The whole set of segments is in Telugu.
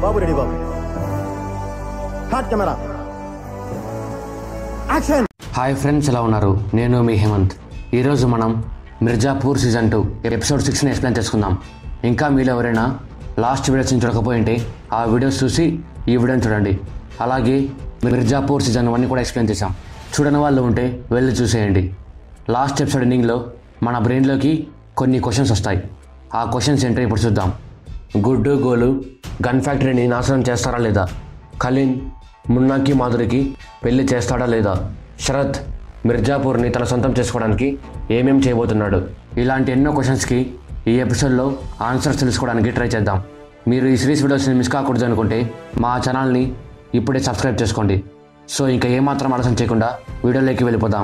బాబు రెడీ బాబు హాట్ కెమెరా యాక్షన్ హాయ్ ఫ్రెండ్స్ ఎలా ఉన్నారు నేను మీ హేమంత్ ఈరోజు మనం మిర్జాపూర్ సీజన్ టూ ఎపిసోడ్ సిక్స్ని ఎక్స్ప్లెయిన్ చేసుకుందాం ఇంకా మీలో ఎవరైనా లాస్ట్ వీడియోస్ని చూడకపోయింటే ఆ వీడియోస్ చూసి ఈ వీడియోని చూడండి అలాగే మిర్జాపూర్ సీజన్ వన్ కూడా ఎక్స్ప్లెయిన్ చేశాం చూడని వాళ్ళు ఉంటే వెళ్ళి చూసేయండి లాస్ట్ ఎపిసోడ్ ఎండింగ్లో మన బ్రెయిన్లోకి కొన్ని క్వశ్చన్స్ వస్తాయి ఆ క్వశ్చన్స్ ఏంటో ఇప్పుడు చూద్దాం గుడ్డు గోలు గన్ ఫ్యాక్టరీని నాశనం చేస్తారా లేదా ఖలీన్ మున్నాకి మాధురికి పెళ్లి చేస్తాడా లేదా శరత్ మిర్జాపూర్ని తన సొంతం చేసుకోవడానికి ఏమేం చేయబోతున్నాడు ఇలాంటి ఎన్నో క్వశ్చన్స్కి ఈ ఎపిసోడ్లో ఆన్సర్స్ తెలుసుకోవడానికి ట్రై చేద్దాం మీరు ఈ సిరీస్ వీడియోస్ని మిస్ కాకూడదు అనుకుంటే మా ఛానల్ని ఇప్పుడే సబ్స్క్రైబ్ చేసుకోండి సో ఇంకా ఏమాత్రం ఆలస్యం చేయకుండా వీడియోలోకి వెళ్ళిపోదాం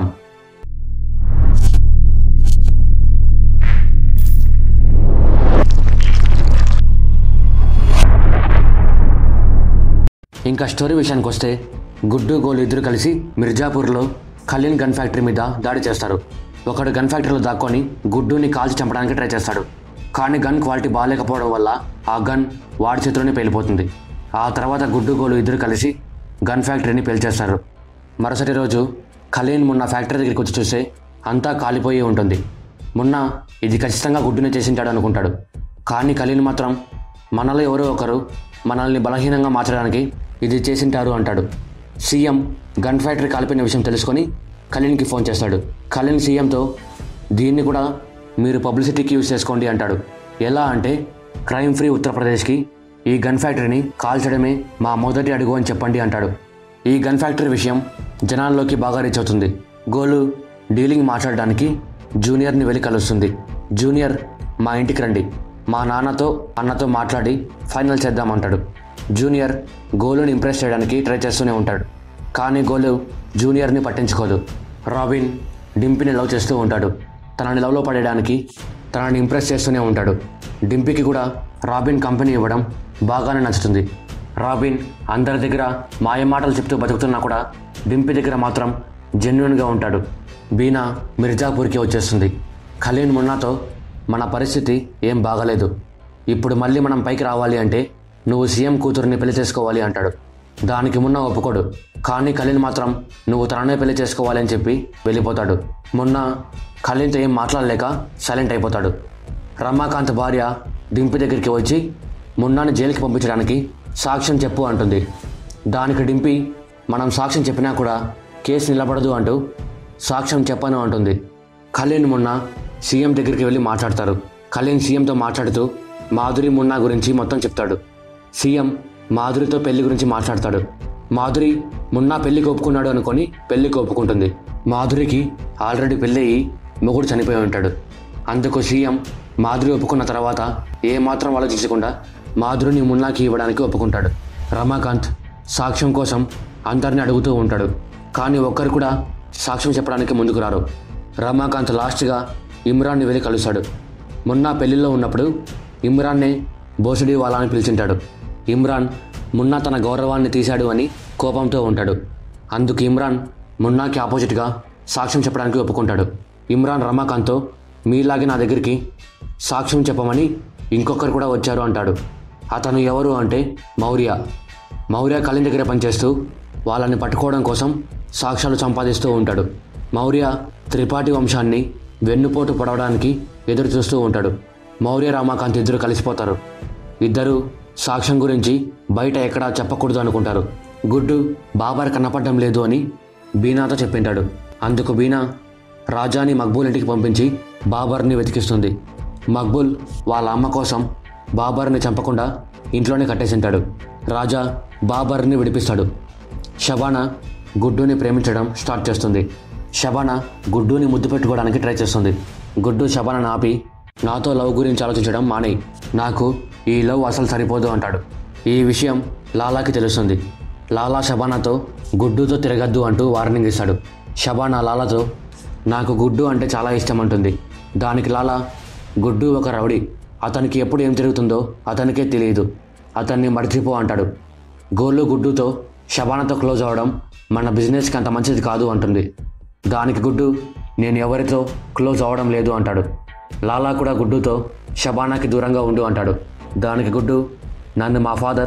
ఇంకా స్టోరీ విషయానికి వస్తే గుడ్డు గోలు ఇద్దరు కలిసి మిర్జాపూర్లో ఖలీన్ గన్ ఫ్యాక్టరీ మీద దాడి చేస్తారు ఒకడు గన్ ఫ్యాక్టరీలో దాక్కొని గుడ్డుని కాల్చి చంపడానికి ట్రై చేస్తాడు కానీ గన్ క్వాలిటీ బాగాలేకపోవడం వల్ల ఆ గన్ వాడి చేతిలోనే పేలిపోతుంది ఆ తర్వాత గుడ్డు గోలు ఇద్దరు కలిసి గన్ ఫ్యాక్టరీని పేల్చేస్తారు మరుసటి రోజు ఖలీన్ మొన్న ఫ్యాక్టరీ దగ్గరికి వచ్చి చూస్తే అంతా కాలిపోయి ఉంటుంది మొన్న ఇది ఖచ్చితంగా గుడ్డునే చేసింటాడు అనుకుంటాడు కానీ ఖలీన్ మాత్రం మనలో ఎవరో ఒకరు మనల్ని బలహీనంగా మార్చడానికి ఇది చేసింటారు అంటాడు సీఎం గన్ ఫ్యాక్టరీ కాలిపోయిన విషయం తెలుసుకొని ఖలీన్కి ఫోన్ చేస్తాడు ఖలీన్ సీఎంతో దీన్ని కూడా మీరు పబ్లిసిటీకి యూజ్ చేసుకోండి అంటాడు ఎలా అంటే క్రైమ్ ఫ్రీ ఉత్తరప్రదేశ్కి ఈ గన్ ఫ్యాక్టరీని కాల్చడమే మా మొదటి అడుగు అని చెప్పండి అంటాడు ఈ గన్ ఫ్యాక్టరీ విషయం జనాల్లోకి బాగా రీచ్ అవుతుంది గోలు డీలింగ్ మాట్లాడడానికి జూనియర్ని వెళ్ళి కలుస్తుంది జూనియర్ మా ఇంటికి రండి మా నాన్నతో అన్నతో మాట్లాడి ఫైనల్ చేద్దామంటాడు జూనియర్ గోలుని ఇంప్రెస్ చేయడానికి ట్రై చేస్తూనే ఉంటాడు కానీ గోలు జూనియర్ని పట్టించుకోదు రాబిన్ డింపిని లవ్ చేస్తూ ఉంటాడు తనని లవ్లో పడేయడానికి తనని ఇంప్రెస్ చేస్తూనే ఉంటాడు డింపికి కూడా రాబిన్ కంపెనీ ఇవ్వడం బాగానే నచ్చుతుంది రాబిన్ అందరి దగ్గర మాయ మాటలు చెప్తూ బతుకుతున్నా కూడా డింపి దగ్గర మాత్రం జెన్యున్గా ఉంటాడు బీనా మిర్జాపూర్కి వచ్చేస్తుంది ఖలీన్ మున్నాతో మన పరిస్థితి ఏం బాగలేదు ఇప్పుడు మళ్ళీ మనం పైకి రావాలి అంటే నువ్వు సీఎం కూతురుని పెళ్లి చేసుకోవాలి అంటాడు దానికి మున్న ఒప్పుకోడు కానీ ఖలీన్ మాత్రం నువ్వు తననే పెళ్లి చేసుకోవాలి అని చెప్పి వెళ్ళిపోతాడు మొన్న ఖలీన్తో ఏం మాట్లాడలేక సైలెంట్ అయిపోతాడు రమాకాంత్ భార్య డింపి దగ్గరికి వచ్చి మున్నాని జైలుకి పంపించడానికి సాక్ష్యం చెప్పు అంటుంది దానికి డింపి మనం సాక్ష్యం చెప్పినా కూడా కేసు నిలబడదు అంటూ సాక్ష్యం చెప్పను అంటుంది ఖలీన్ మున్నా సీఎం దగ్గరికి వెళ్ళి మాట్లాడతారు ఖలీన్ సీఎంతో మాట్లాడుతూ మాధురి మున్నా గురించి మొత్తం చెప్తాడు సీఎం మాధురితో పెళ్లి గురించి మాట్లాడతాడు మాధురి మున్నా పెళ్లికి ఒప్పుకున్నాడు అనుకొని పెళ్లికి ఒప్పుకుంటుంది మాధురికి ఆల్రెడీ పెళ్ళయి మొగుడు చనిపోయి ఉంటాడు అందుకు సీఎం మాధురి ఒప్పుకున్న తర్వాత ఏమాత్రం ఆలోచించకుండా మాధురిని మున్నాకి ఇవ్వడానికి ఒప్పుకుంటాడు రమాకాంత్ సాక్ష్యం కోసం అందరిని అడుగుతూ ఉంటాడు కానీ ఒక్కరు కూడా సాక్ష్యం చెప్పడానికి ముందుకు రారు రమాకాంత్ లాస్ట్గా ఇమ్రాన్ని వెళ్ళి కలుస్తాడు మొన్న పెళ్లిలో ఉన్నప్పుడు ఇమ్రాన్నే బోసుడి వాళ్ళ అని పిలిచింటాడు ఇమ్రాన్ మున్నా తన గౌరవాన్ని తీశాడు అని కోపంతో ఉంటాడు అందుకు ఇమ్రాన్ మున్నాకి ఆపోజిట్గా సాక్ష్యం చెప్పడానికి ఒప్పుకుంటాడు ఇమ్రాన్ రమాకాంత్తో మీలాగే నా దగ్గరికి సాక్ష్యం చెప్పమని ఇంకొకరు కూడా వచ్చారు అంటాడు అతను ఎవరు అంటే మౌర్య మౌర్య కళిన్ దగ్గర పనిచేస్తూ వాళ్ళని పట్టుకోవడం కోసం సాక్ష్యాలు సంపాదిస్తూ ఉంటాడు మౌర్య త్రిపాఠి వంశాన్ని వెన్నుపోటు పడవడానికి ఎదురు చూస్తూ ఉంటాడు మౌర్య రామాకాంత్ ఇద్దరు కలిసిపోతారు ఇద్దరు సాక్ష్యం గురించి బయట ఎక్కడా చెప్పకూడదు అనుకుంటారు గుడ్డు బాబార్ కనపడడం లేదు అని బీనాతో చెప్పింటాడు అందుకు బీనా రాజాని మక్బూల్ ఇంటికి పంపించి బాబర్ని వెతికిస్తుంది మక్బూల్ వాళ్ళ అమ్మ కోసం బాబర్ని చంపకుండా ఇంట్లోనే కట్టేసింటాడు రాజా బాబర్ని విడిపిస్తాడు షబానా గుడ్డుని ప్రేమించడం స్టార్ట్ చేస్తుంది షబానా గుడ్డుని ముద్దు పెట్టుకోవడానికి ట్రై చేస్తుంది గుడ్డు షబానాను ఆపి నాతో లవ్ గురించి ఆలోచించడం మానేయి నాకు ఈ లవ్ అసలు సరిపోదు అంటాడు ఈ విషయం లాలాకి తెలుస్తుంది లాలా షబానాతో గుడ్డుతో తిరగద్దు అంటూ వార్నింగ్ ఇస్తాడు షబానా లాలాతో నాకు గుడ్డు అంటే చాలా ఇష్టం అంటుంది దానికి లాలా గుడ్డు ఒక రౌడీ అతనికి ఎప్పుడు ఏం జరుగుతుందో అతనికే తెలియదు అతన్ని మర్చిపో అంటాడు గోళ్ళు గుడ్డుతో షబానాతో క్లోజ్ అవ్వడం మన బిజినెస్కి అంత మంచిది కాదు అంటుంది దానికి గుడ్డు నేను ఎవరితో క్లోజ్ అవ్వడం లేదు అంటాడు లాలా కూడా గుడ్డుతో షబానాకి దూరంగా ఉండు అంటాడు దానికి గుడ్డు నన్ను మా ఫాదర్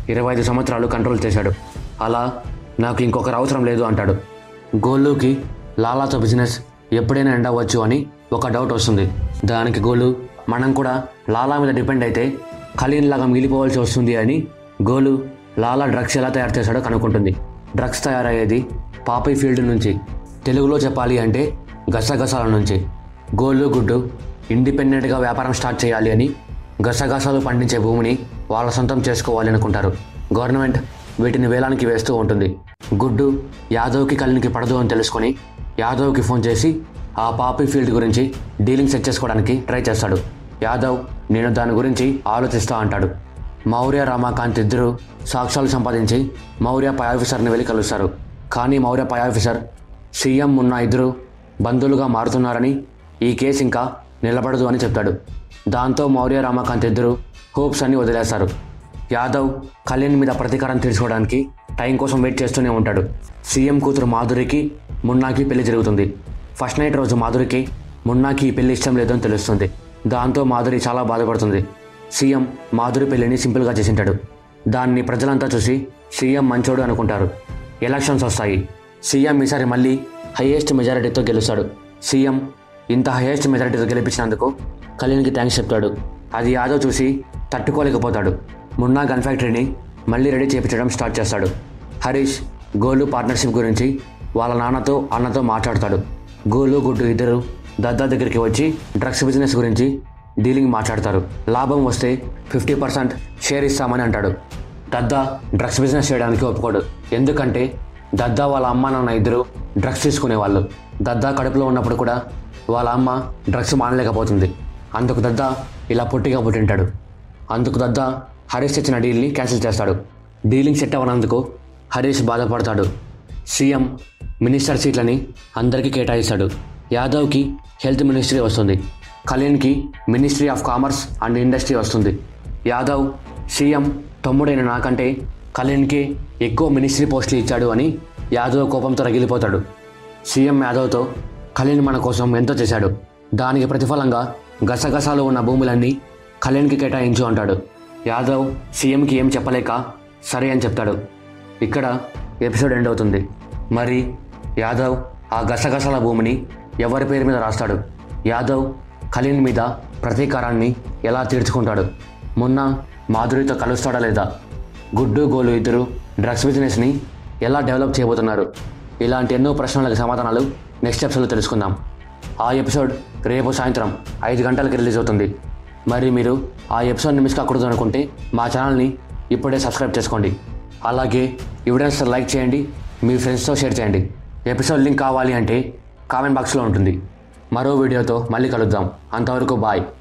ఇరవై ఐదు సంవత్సరాలు కంట్రోల్ చేశాడు అలా నాకు ఇంకొకరు అవసరం లేదు అంటాడు గోలుకి లాలాతో బిజినెస్ ఎప్పుడైనా ఎండ్ అవ్వచ్చు అని ఒక డౌట్ వస్తుంది దానికి గోలు మనం కూడా లాలా మీద డిపెండ్ అయితే ఖలీన్ లాగా మిగిలిపోవాల్సి వస్తుంది అని గోలు లాలా డ్రగ్స్ ఎలా తయారు చేశాడో కనుక్కుంటుంది డ్రగ్స్ తయారయ్యేది పాపీ ఫీల్డ్ నుంచి తెలుగులో చెప్పాలి అంటే గసగసాల నుంచి గోలు గుడ్డు ఇండిపెండెంట్గా వ్యాపారం స్టార్ట్ చేయాలి అని గసగసాలు పండించే భూమిని వాళ్ళ సొంతం చేసుకోవాలి అనుకుంటారు గవర్నమెంట్ వీటిని వేలానికి వేస్తూ ఉంటుంది గుడ్డు యాదవ్కి కలినికి పడదు అని తెలుసుకొని యాదవ్కి ఫోన్ చేసి ఆ పాపీ ఫీల్డ్ గురించి డీలింగ్ సెట్ చేసుకోవడానికి ట్రై చేస్తాడు యాదవ్ నేను దాని గురించి ఆలోచిస్తా అంటాడు మౌర్య రామాకాంత్ ఇద్దరు సాక్ష్యాలు సంపాదించి మౌర్య పై ఆఫీసర్ని వెళ్ళి కలుస్తారు కానీ మౌర్య పై ఆఫీసర్ సీఎం ఉన్న ఇద్దరు బంధువులుగా మారుతున్నారని ఈ కేసు ఇంకా నిలబడదు అని చెప్తాడు దాంతో మౌర్య రామాకాంత్ ఇద్దరు హోప్స్ అన్ని వదిలేస్తారు యాదవ్ కళ్యాణ్ మీద ప్రతీకారం తీర్చుకోవడానికి టైం కోసం వెయిట్ చేస్తూనే ఉంటాడు సీఎం కూతురు మాధురికి మున్నాకి పెళ్లి జరుగుతుంది ఫస్ట్ నైట్ రోజు మాధురికి మున్నాకి ఈ పెళ్లి ఇష్టం లేదని తెలుస్తుంది దాంతో మాధురి చాలా బాధపడుతుంది సీఎం మాధురి పెళ్లిని సింపుల్గా చేసింటాడు దాన్ని ప్రజలంతా చూసి సీఎం మంచోడు అనుకుంటారు ఎలక్షన్స్ వస్తాయి సీఎం ఈసారి మళ్ళీ హైయెస్ట్ మెజారిటీతో గెలుస్తాడు సీఎం ఇంత హైయెస్ట్ మెజారిటీతో గెలిపించినందుకు కళ్యాణ్కి థ్యాంక్స్ చెప్తాడు అది యాదవ్ చూసి తట్టుకోలేకపోతాడు మున్నా గన్ ఫ్యాక్టరీని మళ్ళీ రెడీ చేయించడం స్టార్ట్ చేస్తాడు హరీష్ గోలు పార్ట్నర్షిప్ గురించి వాళ్ళ నాన్నతో అన్నతో మాట్లాడతాడు గోలు గుడ్డు ఇద్దరు దద్దా దగ్గరికి వచ్చి డ్రగ్స్ బిజినెస్ గురించి డీలింగ్ మాట్లాడతారు లాభం వస్తే ఫిఫ్టీ పర్సెంట్ షేర్ ఇస్తామని అంటాడు దద్దా డ్రగ్స్ బిజినెస్ చేయడానికి ఒప్పుకోడు ఎందుకంటే దద్దా వాళ్ళ అమ్మ నాన్న ఇద్దరు డ్రగ్స్ తీసుకునేవాళ్ళు దద్దా కడుపులో ఉన్నప్పుడు కూడా వాళ్ళ అమ్మ డ్రగ్స్ మానలేకపోతుంది అందుకు దద్దా ఇలా పొట్టిగా పుట్టింటాడు అందుకు దద్దా హరీష్ తెచ్చిన డీల్ని క్యాన్సిల్ చేస్తాడు డీలింగ్ సెట్ అవ్వనందుకు హరీష్ బాధపడతాడు సీఎం మినిస్టర్ సీట్లని అందరికీ కేటాయిస్తాడు యాదవ్కి హెల్త్ మినిస్ట్రీ వస్తుంది కళ్యాణ్కి ministry of commerce and industry వస్తుంది యాదవ్ సీఎం తమ్ముడైన నాకంటే కళ్యాణ్కి ఎక్కువ మినిస్ట్రీ పోస్టులు ఇచ్చాడు అని యాదవ్ కోపంతో రగిలిపోతాడు సీఎం యాదవ్తో కళ్యాణ్ మన కోసం ఎంతో చేశాడు దానికి ప్రతిఫలంగా గసగసాలు ఉన్న భూములన్నీ కళ్యాణ్కి కేటాయించు అంటాడు యాదవ్ సీఎంకి ఏం చెప్పలేక సరే అని చెప్తాడు ఇక్కడ ఎపిసోడ్ ఎండ్ అవుతుంది మరి యాదవ్ ఆ గసగసాల భూమిని ఎవరి పేరు మీద రాస్తాడు యాదవ్ కలీన్ మీద ప్రతీకారాన్ని ఎలా తీర్చుకుంటాడు మొన్న మాధురితో కలుస్తాడా లేదా గుడ్డు గోలు ఇద్దరు డ్రగ్స్ బిజినెస్ని ఎలా డెవలప్ చేయబోతున్నారు ఇలాంటి ఎన్నో ప్రశ్నలకు సమాధానాలు నెక్స్ట్ ఎపిసోడ్లో తెలుసుకుందాం ఆ ఎపిసోడ్ రేపు సాయంత్రం ఐదు గంటలకి రిలీజ్ అవుతుంది మరి మీరు ఆ ఎపిసోడ్ని మిస్ కాకూడదు అనుకుంటే మా ఛానల్ని ఇప్పుడే సబ్స్క్రైబ్ చేసుకోండి అలాగే ఎవిడెన్స్ లైక్ చేయండి మీ ఫ్రెండ్స్తో షేర్ చేయండి ఎపిసోడ్ లింక్ కావాలి అంటే కామెంట్ బాక్స్లో ఉంటుంది మరో వీడియోతో మళ్ళీ కలుద్దాం అంతవరకు బాయ్